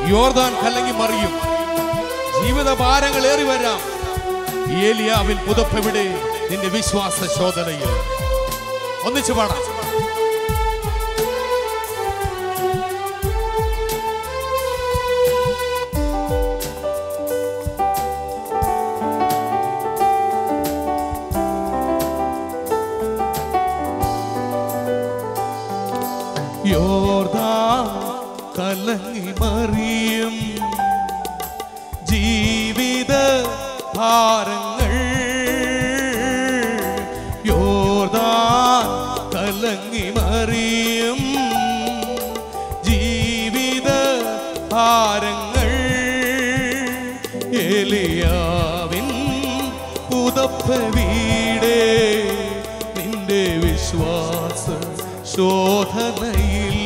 യോർദാൻ കലങ്ങി മറിയും ജീവിത ഭാരങ്ങൾ ഏറി വരാം ഏലിയാവിൻ പുതപ്പെവിടെ നിന്റെ വിശ്വാസ ശോധനയിൽ ഒന്നിച്ചു പാടാം യോർദാൻ കലങ്ങി മറിയും ജീവിത ഭാരങ്ങൾ യോർദാൻ കലങ്ങി മറിയും ജീവിത ഭാരങ്ങൾ എലിയാവിൻ പുതപ്പ വീടേ നിന്റെ വിശ്വാസ ശോധനയിൽ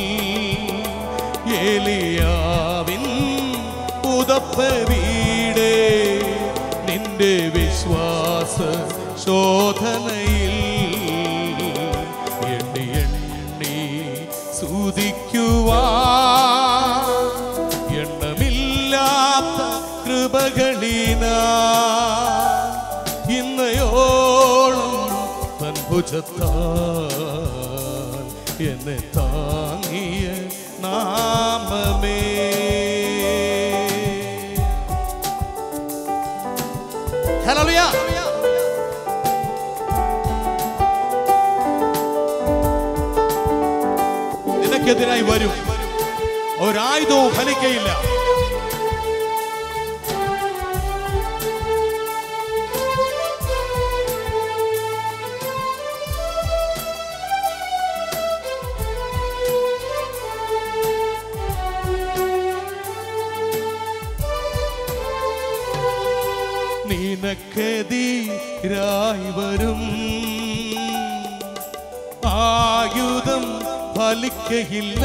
ഏലിയാവിൻ പുതപ്പ വീടേ നിന്റെ വിശ്വാസ ശോധനയിൽ എണ്ണി എണ്ണി സൂതിക്കുവാ എണ്ണമില്ലാത്ത കൃപകളിനാ ഇന്നയോളം തൻ ഭുജത്താൽ എന്നെ താങ്ങിയ നാമമേ ഹല്ലേലൂയ നിനക്കെതിരായി വരും ഒരായുധവും ഫലിക്കയില്ല നിനക്കെതിരായി വരും ആയുധം ഫലിക്കയില്ല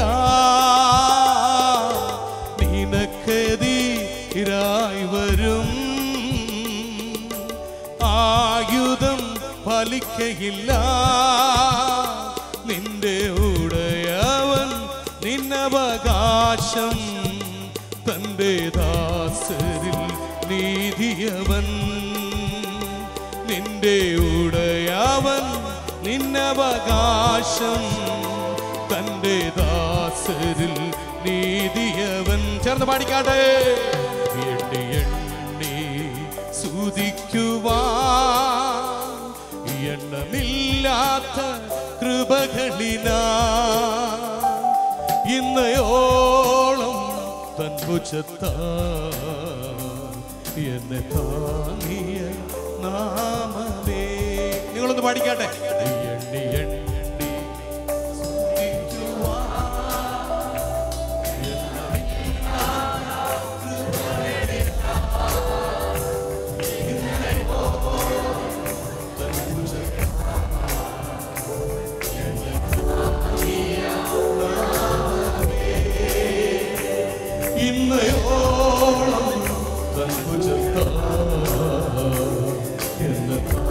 നിനക്കെതിരായി വരും ആയുധം ഫലിക്കയില്ല നിന്റെ ഉടയവൻ നിന്നവകാശം തൻ്റെ ദാസരിൽ നീതിയവൻ നിന്റെ ഉടയവൻ നിന്നവകാശം തൻ്റെ ദാസരിൽ നീതിയവൻ ചേർന്ന് പാടിക്കാട്ടെ എണ്ണി എണ്ണി സുതിക്കുവാ എണ്ണമില്ലാത്ത കൃപകളിനാ ഇന്നയോളം തൻ ഭുജത്താ എന്നെ താങ്ങിയ നാമമേ നിങ്ങളൊന്ന് പാടിക്കാട്ടെ എണ്ണി എണ്ണി സ്തുതിക്കുവാൻ ഇന്നയോളം തൻ ഭുജത്താ എന്നെ താങ്ങിയ